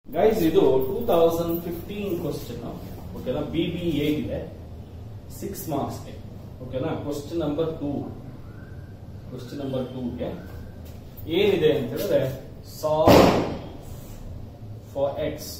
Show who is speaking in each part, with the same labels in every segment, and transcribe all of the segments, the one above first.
Speaker 1: Guys ಇದು two thousand fifteen question ಓಕೆನಾ B B ಇದೆ ಸಿಕ್ಸ್ ಮಾರ್ಕ್ಸ್ಗೆ ಓಕೆನಾ question number two question number ಟೂಗೆ ಏನಿದೆ ಅಂತ ಹೇಳಿದ್ರೆ solve for x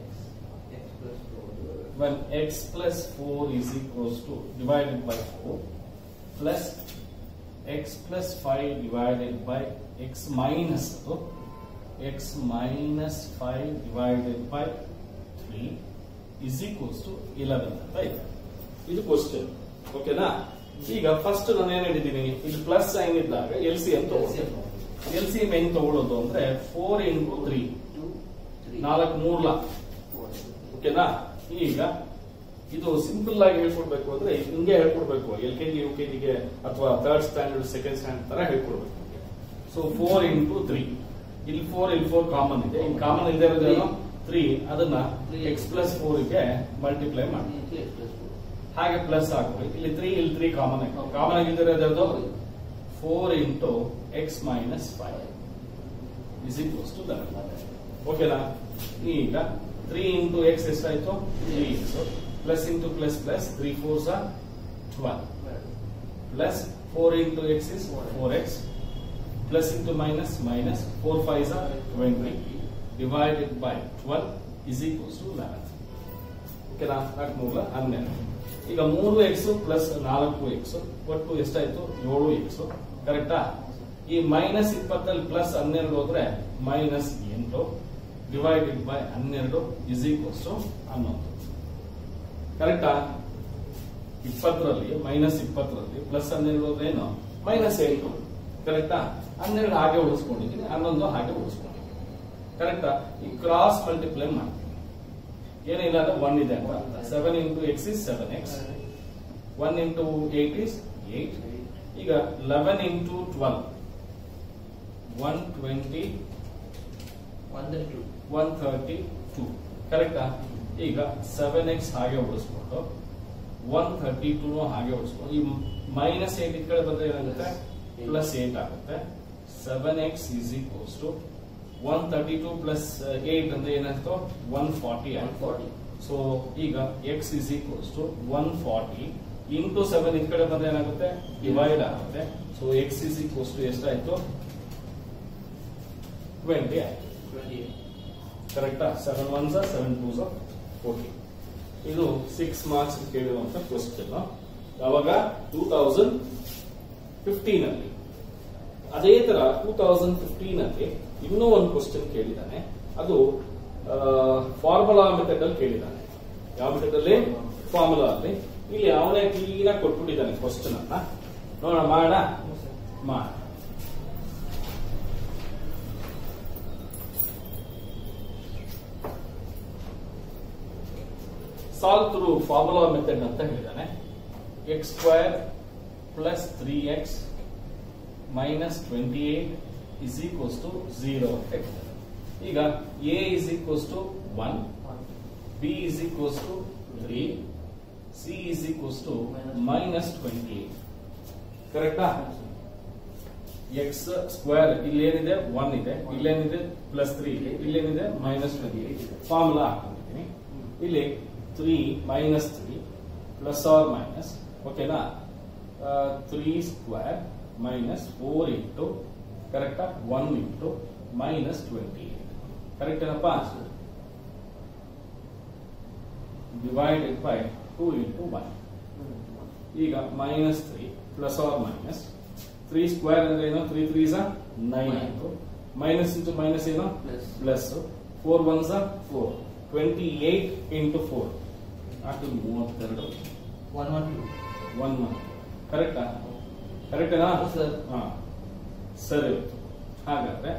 Speaker 1: when x plus 4 is equals to divided by 4 plus x plus 5 divided by x minus ಅದು x minus 5 divided by 3 is equals to 11 ಅಂತ ಇದೆ ಇದು ಕ್ವಶನ್ ಓಕೆನಾ ಈಗ ಫಸ್ಟ್ ನಾನು ಏನ್ ಹೇಳಿದ್ದೀನಿ ಇದು ಪ್ಲಸ್ ಸೈನ್ ಇದ್ದಾಗ ಎಲ್ ಸಿ ಎಂ ತಗೊಳ್ತೀನಿ ಎಲ್ ಸಿ ಎಂ ಹೆಂಗ್ ತಗೊಳ್ಳೋದು ಅಂದ್ರೆ ಫೋರ್ ಇಂಟು ತ್ರೀ ನಾಲ್ಕು ಮೂರ್ಲ ಓಕೆನಾ ಈಗ ಇದು ಸಿಂಪಲ್ ಆಗಿ ಹೇಳ್ಕೊಡ್ಬೇಕು ಅಂದ್ರೆ ಹಿಂಗೆ ಹೇಳ್ಕೊಡ್ಬೇಕು L K G U K ಜಿಗೆ ಅಥವಾ ಥರ್ಡ್ ಸ್ಟ್ಯಾಂಡರ್ಡ್ ಸೆಕೆಂಡ್ ಸ್ಟ್ಯಾಂಡರ್ಡ್ ತರ ಹೇಳ್ಕೊಡ್ಬೇಕು ಸೊ ಫೋರ್ ಇಂಟು ತ್ರೀ ಇಲ್ಲಿ ಫೋರ್ ಇಲ್ಲಿ ಫೋರ್ ಕಾಮನ್ ಇದೆ ಇಲ್ಲಿ ಕಾಮನ್ ಇದೆ ಇರೋದೇನು ತ್ರೀ ಅದನ್ನ ಎಕ್ಸ್ ಪ್ಲಸ್ ಫೋರ್ ಗೆ ಮಲ್ಟಿಪ್ಲೈ ಮಾಡಿ ಹಾಗೆ ಪ್ಲಸ್ ಹಾಕಿ ಇಲ್ಲಿ ತ್ರೀ ಇಲ್ಲಿ ತ್ರೀ ಕಾಮನ್ ಕಾಮನ್ ಆಗಿರೋದು four into x minus five is equals to ಓಕೆನಾ ಈಗ ತ್ರೀ ಇಂಟು ಎಕ್ಸ್ ಎಷ್ಟಾಯ್ತು three x plus into plus plus three force twelve plus four into x is four x plus into minus minus four five twenty divided by twelve is equals to eleven ಓಕೆನಾ ನಾಲ್ಕು ಮೂಲ ಹನ್ನೆರಡು ಈಗ ಮೂರು X plus ನಾಲ್ಕು X ಒಟ್ಟು ಎಷ್ಟಾಯ್ತು ಏಳು ಎಕ್ಸ್ ಕರೆಕ್ಟಾ ಈ ಮೈನಸ್ ಇಪ್ಪತ್ತಲ್ಲಿ ಪ್ಲಸ್ ಹನ್ನೆರಡು ಹೋದ್ರೆ ಮೈನಸ್ ಎಂಟು ಡಿವೈಡೆಡ್ ಬೈ ಹನ್ನೆರಡು ಇಸ್ ಈಕ್ವಲ್ಸ್ ಟು ಹನ್ನೊಂದು ಕರೆಕ್ಟಾ ಇಪ್ಪತ್ತರಲ್ಲಿ ಮೈನಸ್ ಇಪ್ಪತ್ತರಲ್ಲಿ ಪ್ಲಸ್ ಹನ್ನೆರಡು ಹೋದ್ರೆ ಏನು ಮೈನಸ್ ಎಂಟು ಕರೆಕ್ಟಾ ಹನ್ನೆರಡು ಹಾಗೆ ಉಳಿಸ್ಕೊಂಡಿದ್ದೀನಿ ಹನ್ನೊಂದು ಹಾಗೆ ಉಳಿಸ್ಕೊಂಡಿದ್ದೀನಿ ಕರೆಕ್ಟಾ ಈ ಕ್ರಾಸ್ ಮಲ್ಟಿಪ್ಲೈ ಮಾಡ್ತೀನಿ ಏನಿಲ್ಲ ಅಂದ್ರೆ ಒನ್ ಇದೆ ಅಂತ seven into x is seven x one into eight is eight ಈಗ eleven into twelve one twenty one thirty two ಕರೆಕ್ಟಾ ಈಗ ಸೆವೆನ್ ಎಕ್ಸ್ ಹಾಗೆ ಉಳಿಸ್ಕೊಂಡು ಒನ್ ಥರ್ಟಿ ಟೂ ಹಾಗೆ ಉಳಿಸ್ಕೊಂಡು ಈ ಮೈನಸ್ ಏಟ್ ಈ ಕಡೆ ಬಂದ್ರೆ ಏನಾಗುತ್ತೆ ಪ್ಲಸ್ ಏಟ್ ಆಗುತ್ತೆ seven x is equals to one thirty two plus eight ಅಂದ್ರೆ ಏನಾಯ್ತು ಒನ್ ಫಾರ್ಟಿ ಆಯ್ತು ಸೊ ಈಗ x is equals to one forty into seven ಈ ಕಡೆ ಬಂದ್ರೆ ಏನಾಗುತ್ತೆ ಡಿವೈಡ್ ಆಗುತ್ತೆ so x is equals to ಎಷ್ಟಾಯ್ತು ಟ್ವೆಂಟಿ ಆಯ್ತು ಕರೆಕ್ಟಾ seven ones seven twos okay ಇದು ಸಿಕ್ಸ್ ಮಾರ್ಕ್ಸ್ ಕೇಳಿರುವಂತ ಕ್ವಶನ್ ಯಾವಾಗ ಟೂ ತೌಸಂಡ್ ಫಿಫ್ಟೀನ್ ಅಲ್ಲಿ ಅದೇ ತರ ಟೂ ತೌಸಂಡ್ ಫಿಫ್ಟೀನ್ ಅಲ್ಲಿ ಇನ್ನೂ ಒಂದು ಕ್ವಶನ್ ಕೇಳಿದ್ದಾನೆ ಅದು ಫಾರ್ಮುಲಾ ಮೆಥಡ್ ಅಲ್ಲಿ ಕೇಳಿದ್ದಾನೆ ಯಾವ ಮೆಥಡ್ ಅಲ್ಲಿ ಫಾರ್ಮುಲಾ ಅಲ್ಲಿ ಇಲ್ಲಿ ಅವನೇ ಕ್ಲೀನ್ ಆಗಿ ಕೊಟ್ಬಿಟ್ಟಿದ್ದಾನೆ ಕ್ವಶನ್ ಅನ್ನ ನೋಡೋಣ ಮಾಡೋಣ ಮಾಡ ಸಾಲ್ವ್ ಥ್ರೂ ಫಾರ್ಮುಲಾ ಮೆಥಡ್ ಅಂತ ಹೇಳಿದಾನೆ x square plus three x minus twenty eight is equals to zero ಈಗ A is equals to one B is equals to three C is equals to minus twenty eight ಕರೆಕ್ಟಾ x square ಇಲ್ಲೇನಿದೆ one ಇದೆ ಇಲ್ಲೇನಿದೆ plus three ಇದೆ ಇಲ್ಲೇನಿದೆ minus twenty eight formula ಹಾಕೊಂಡಿದ್ದೀನಿ ಇಲ್ಲಿ three minus three plus or minus ಓಕೆನಾ three square minus four into ಕರೆಕ್ಟಾ one into minus twenty eight correct ಏನಪ್ಪ divided by two into one ಈಗ minus three plus or minus three square ಅಂದ್ರೆ ಏನು three three ಸ nine ಆಯ್ತು minus into minus ಏನು plus four one ಸ four twenty eight into four ಅಷ್ಟು ಮೂವತ್ತೆರಡು
Speaker 2: one one two
Speaker 1: one month ಕರೆಕ್ಟಾ ಕರೆಕ್ಟೇನಾ
Speaker 2: ಸರ್
Speaker 1: ಹಾ ಸರಿ ಹೋಯ್ತು ಹಾಗಾದ್ರೆ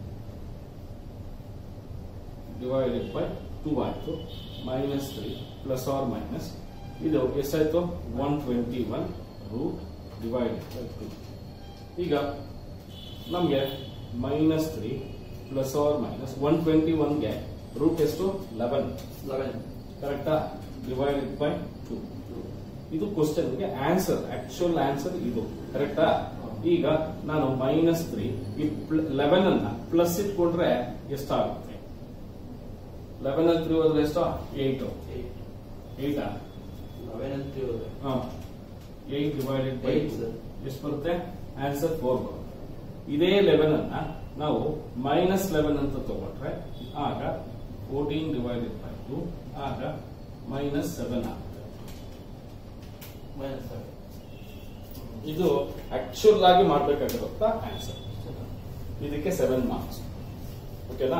Speaker 1: ಡಿವೈಡೆಡ್ ಬೈ ಟೂ ಆಯ್ತು minus three plus or minus ಇದು ಎಷ್ಟಾಯ್ತು one twenty one root divided by two ಈಗ ನಮಗೆ minus three plus or minus one twenty ಒನ್ಗೆ ರೂಟ್ ಎಷ್ಟು ಲೆವೆನ್
Speaker 2: ಲೆವೆನ್
Speaker 1: ಕರೆಕ್ಟಾ ಡಿವೈಡೆಡ್ ಬೈ ಟೂ ಇದು ಕ್ವಶನ್ಗೆ ಆನ್ಸರ್ ಆಕ್ಚುಯಲ್ ಆನ್ಸರ್ ಇದು ಕರೆಕ್ಟಾ ಈಗ ನಾನು ಮೈನಸ್ ತ್ರೀ ಈ ಲೆವೆನ್ ಅನ್ನ ಪ್ಲಸ್ ಇಟ್ಕೊಂಡ್ರೆ ಎಷ್ಟಾಗುತ್ತೆ ಲೆವೆನ್ ಅಲ್ಲಿ ತ್ರೀ ಹೋದ್ರೆ ಎಷ್ಟು ಏಟ್ ಏಟಾ
Speaker 2: ಲೆವೆನ್ ಅಂತ ಹೋದ್ರೆ
Speaker 1: eight divided by
Speaker 2: Eight, sir.
Speaker 1: ಎಷ್ಟು ಬರುತ್ತೆ ಆನ್ಸರ್ ಫೋರ್ ಬರುತ್ತೆ ಇದೇ ಲೆವೆನ್ ಅನ್ನ ನಾವು ಮೈನಸ್ ಲೆವೆನ್ ಅಂತ ತಗೊಂಡ್ರೆ ಆಗ ಫೋರ್ಟೀನ್ ಡಿವೈಡೆಡ್ ಬೈ ಟು ಆಗ ಮೈನಸ್ ಸೆವೆನ್ ಆಗುತ್ತೆ
Speaker 2: ಮೈನಸ್ ಸೆವೆನ್
Speaker 1: ಇದು ಆಕ್ಚುಲ್ ಆಗಿ ಮಾಡ್ಬೇಕಾಗಿರುತ್ತ ಆನ್ಸರ್ ಇದಕ್ಕೆ ಸೆವೆನ್ ಮಾರ್ಕ್ಸ್ ಓಕೆನಾ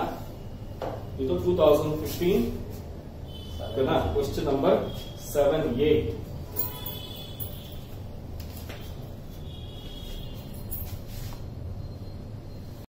Speaker 1: ಇದು ಟೂ ತೌಸಂಡ್ ಫಿಫ್ಟೀನ್ ಓಕೆನಾ ಕ್ವಶನ್ ನಂಬರ್ ಸೆವೆನ್ ಏಟ್